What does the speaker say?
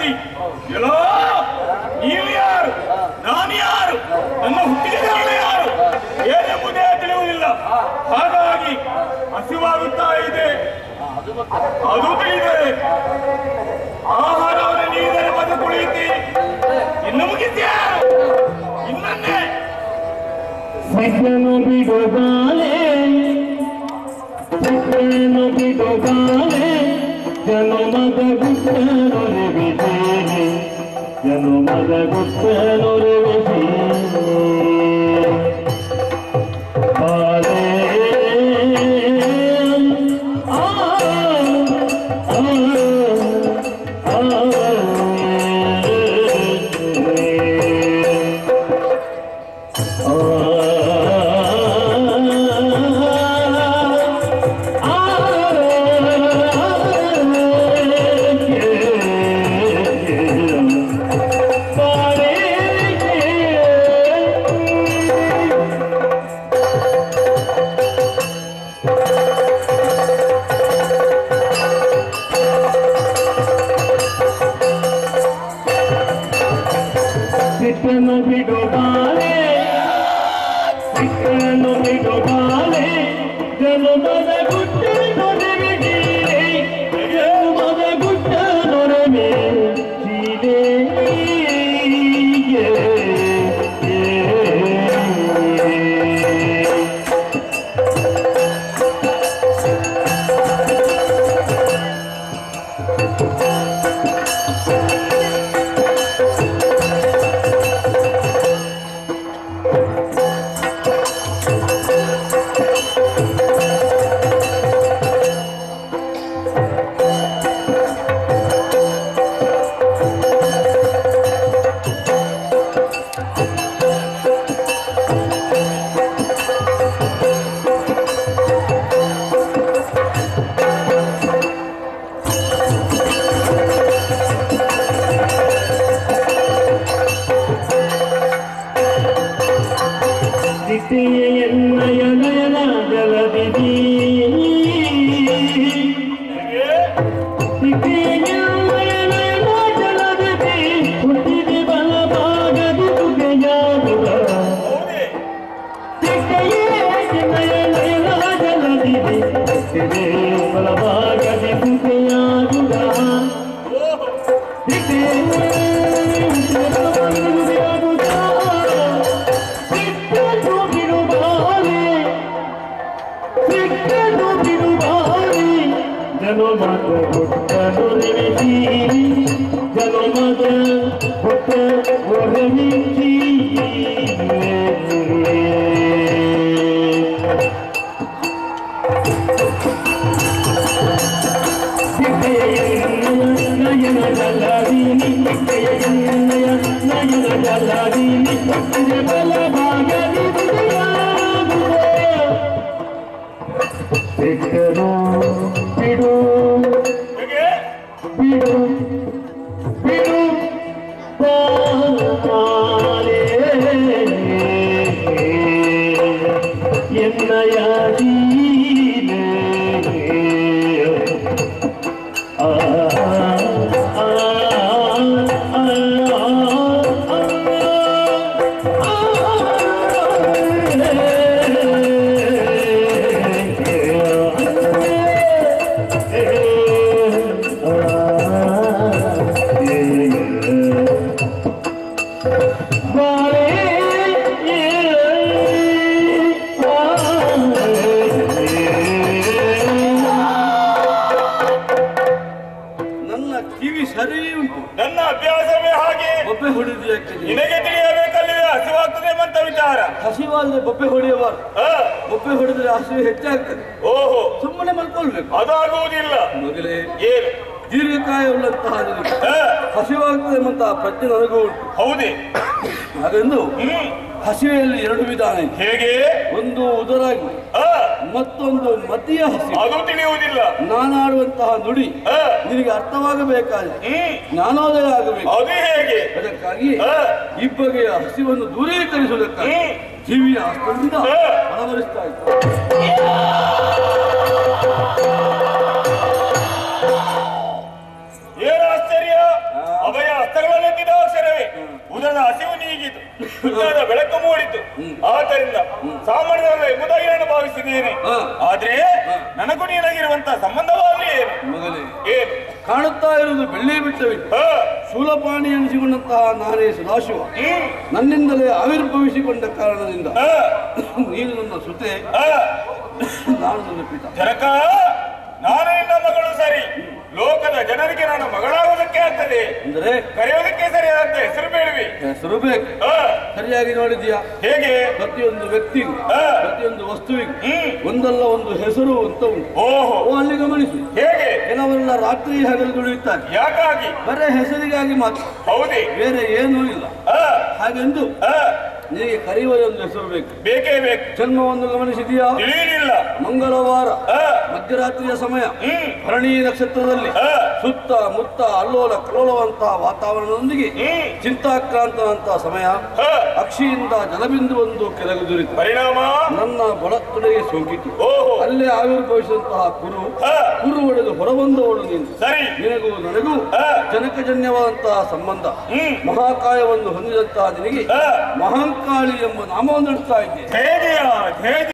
ಎಲ್ಲೋ ನೀವು ಯಾರು ನಾನು ಯಾರು ನನ್ನ ಹುಟ್ಟಿದ ಕಾರಣ ಯಾರು ಏನೆಂಬುದೇ ತಿಳಿಯುವುದಿಲ್ಲ ಹಾಗಾಗಿ ಹಸಿವಾಗುತ್ತಾ ಇದೆ ಅದು ತಿಳಿದರೆ ಆಹಾರವನ್ನು ನೀಡಿದರೆ ಮತ್ತೆ ಕುಳಿಯುತ್ತಿ ಇನ್ನು ಮುಗಿದ್ಯಾ ಇನ್ನನ್ನೇ ಸಜ್ಜನು ಬಿಡುಗಾಲೆ ಸಜ್ಜನು ಬಿಡುಗಾಲೆ ಜನುಮದ ಗುಟ್ಟನೊರೆವಿದೆ ಜನುಮದ ಗುಟ್ಟನೊರೆವಿದೆ ಬಾಲೆ ಆ ಆ ಆ ಸಿಟ್ಟನ್ನು ಬಿಡು ಬಾಲೆ ಸಿಟ್ಟನ್ನು ಬಿಡು ಬಾಲೆ ಜನುಮದ ಗುಡ್ಡ ನೊರೆವಿಡೀರೆ ಜನುಮದ ಗುಡ್ಡ ನೊರೆಮೆ ಜೀವೆ ಸಿಟ್ಟಿಯ ಎನ್ನಯ ನಯನ ಜಲದಿದಿ ಸಿಟ್ಟಿಯ ಎನ್ನಯ ನಯನ ಜಲದಿದಿ ಹುಟ್ಟಿದೆ ಬಲಭಾಗದಿ ತುಗೆಯಾಗುವ ಹೌದೇ ಸಿಟ್ಟಿಯ ಎನ್ನಯ ನಯನ ಜಲದಿದಿ ಹುಟ್ಟಿದೆ ಬಲಭಾಗದಿ ತುಗೆಯಾಗುವ ಓಹೋ ಸಿಟ್ಟಿಯ ಸಿಟ್ಟನ್ನು ಬಿಡುವಾರೆ ಸಿಟ್ಟನ್ನು ಬಿಡುವಾರೆ ಜನಮದ ಹುಟ್ಟನು ನಿಮಿಸಿ ಜನಮದ ಹುಟ್ಟ ಒಡಮಿಸಿ ನಯನ ಜಲದೀನಿ ನಯನ ನಯನ ಜಲದೀನಿ ಬಲ ಭಾಗದಿ ಸಿಟ್ಟನು ಬಿಡು ಹೇಗೆ ಬಿಡು ಬಿಡು ಬಾಲೆ ಎನ್ನಯ ದೀನೆ ಆ ಆ ಆ ನನ್ನ ಕಿವಿ ಸರಿ ಉಂಟು ನನ್ನ ಅಭ್ಯಾಸವೇ ಹಾಗೆ ಬೊಬ್ಬೆ ಹೊಡೆದು ಯಾಕೆ ನೀನು? ನಿನಗೆ ತಿಳಿಯಬೇಕಲ್ಲಿದೆ ಹಸಿವಾಗ್ತದೆ ಅಂತ ವಿಚಾರ ಹಸಿವಾದ್ರೆ ಬೊಬ್ಬೆ ಹೊಡೆಯಬಾರ್ದು ಆ, ಬೊಬ್ಬೆ ಹೊಡೆದ್ರೆ ಹಸಿವು ಹೆಚ್ಚಾಗ್ತದೆ ಓಹೋ ಸುಮ್ಮನೆ ಮಲ್ಕೊಳ್ಬೇಕು ಅದಾಗುವುದಿಲ್ಲ ಮಗಲೇ ಏನು ದೀರ್ಘಕಾಯ ಉಳ್ಳಂತಹ ನಿನಗೆ ಆ, ಹಸಿವಾಗ್ತದೆ ಎಂಬಂತ ಪ್ರಜ್ಞೆ ನನಗೂ ಉಂಟು ಹೌದೇ ಹಾಗೆಂದು ಹ್ಮ್ ಹಸಿವೆಯಲ್ಲಿ ಎರಡು ವಿಧಾನ ಇದೆ ಹೇಗೆ ಒಂದು ಉದರಾಗಿ ಆ, ಮತ್ತೊಂದು ಮತಿಯ ಹಸಿವು ಅದು ತಿಳಿಯುವುದಿಲ್ಲ ನಾನಾಡುವಂತಹ ನುಡಿ ಆ, ನಿನಗೆ ಅರ್ಥವಾಗಬೇಕಾದ್ರೆ ಹ್ಮ್ ಜ್ಞಾನೋದಯ ಆಗಬೇಕು ಅದು ಹೇಗೆ ಅದಕ್ಕಾಗಿ ಆ, ಇಬ್ಬಗೆಯ ಹಸಿವನ್ನು ದೂರೀಕರಿಸುವುದಕ್ಕಾಗಿ ಹ್ಮ್. ಕಿವಿಯ ಹಸ್ತದಿಂದ ಆ. ಅಳವಡಿಸ್ತಾ ಇತ್ತು ಏನು ಆಶ್ಚರ್ಯ ಅಭಯ ಜ್ಞಾನ ಬೆಳಕು ಮೂಡಿತು ಆದ್ದರಿಂದ ಸಾಮಾನ್ಯವಲ್ಲ ಎಂಬುದಾಗಿ ನಾನು ಭಾವಿಸಿದ್ದೇನೆ ಹಾ. ಆದ್ರೆ ನನಗೂ ನಿನಗಿರುವಂತಹ ಸಂಬಂಧವಾಗಿ ಏನು ಮಗನೇ ಏನು ಕಾಣುತ್ತಾ ಇರುವುದು ಬೆಳ್ಳಿ ಬಿಟ್ಟವಿಲ್ಲ ಹಾ. ಶೂಲಪಾಣಿ ಎನಿಸಿಕೊಂಡಂತಹ ನಾನೇ ಸದಾಶಿವ ಹ್ಮ್. ನನ್ನಿಂದಲೇ ಆವಿರ್ಭವಿಸಿಕೊಂಡ ಕಾರಣದಿಂದ ಹಾ. ನೀನು ನನ್ನ ಸುತೆ ಹಾ. ನಾನು ನನ್ನ ಪಿತ ಜನಕ ನಾನು ನಿನ್ನ ಮಗಳು ಸರಿ ಲೋಕದ ಜನರಿಗೆ ನಾನು ಮಗಳಾಗುವುದಕ್ಕೆ ಆಗ್ತದೆ ಅಂದರೆ ಕರೆಯೋದಕ್ಕೆ ಸರಿಯಾದಂತ ಹೆಸರು ಬೇಡವಿ ಹೆಸರು ಬೇಕು ಹಾ. ಸರಿಯಾಗಿ ನೋಡಿದ್ಯಾ ಹೇಗೆ ಪ್ರತಿಯೊಂದು ವ್ಯಕ್ತಿಗೂ ಹಾ. ಪ್ರತಿಯೊಂದು ವಸ್ತುವಿಗೂ ಹ್ಮ್. ಒಂದಲ್ಲ ಒಂದು ಹೆಸರು ಅಂತ ಉಂಟು ಓಹೋ ಓ ಅಲ್ಲಿ ಗಮನಿಸು ಹೇಗೆ ಕೆಲವರೆಲ್ಲ ರಾತ್ರಿ ಹಗಲು ದುಡಿಯುತ್ತಾರೆ ಯಾಕಾಗಿ ಬರೇ ಹೆಸರಿಗಾಗಿ ಮಾತ್ರ ಹೌದೇ ಬೇರೆ ಏನೂ ಇಲ್ಲ ಹಾ. ಹಾಗೆಂದು ಹಾ. ನಿನಗೆ ಕರೆಯುವ ಒಂದು ಹೆಸರು ಬೇಕು ಬೇಕೇ ಬೇಕು ಜನ್ಮವನ್ನು ಗಮನಿಸಿದೆಯಾ ತಿಳಿಯಲಿಲ್ಲ ಮಂಗಳವಾರ ಹಾ. ಮಧ್ಯರಾತ್ರಿಯ ಸಮಯ ಹ್ಮ್. ಭರಣಿ ನಕ್ಷತ್ರದಲ್ಲಿ ಹಾ. ಸುತ್ತ ಮುತ್ತ ಅಲ್ಲೋಲ ಕಲ್ಲೋಲವಂತಹ ವಾತಾವರಣದೊಂದಿಗೆ ಹ್ಮ್. ಚಿಂತಾಕ್ರಾಂತವಂತಹ ಸಮಯ ಹಾ. ಅಕ್ಷಿಯಿಂದ ಜಲಬಿಂದು ಒಂದು ಕೆಳಗುದುರಿತು ಪರಿಣಾಮ ನನ್ನ ಬಲತೊಡೆಗೆ ಸೋಂಕಿತು ಓಹೋ ಅಲ್ಲೇ ಆವಿರ್ಭವಿಸಿದಂತಹ ಕುರು ಹಾ. ಕುರು ಒಡೆದು ಹೊರಬಂದವಳು ನೀನು ಸರಿ ನಿನಗೂ ನನಗೂ ಹಾ. ಜನಕಜನ್ಯವಾದಂತಹ ಸಂಬಂಧ ಹ್ಮ್. ಮಹಾಕಾಯವನ್ನು ಹೊಂದಿದಂತಹ ನಿನಗೆ ಹಾ. ಮಹಾಂಕಾಳಿ ಎಂಬ ನಾಮವನ್ನು ಇಡ್ತಾ ಇದ್ದೆ ಹೇಗೆಯಾ ಹೇಗೆ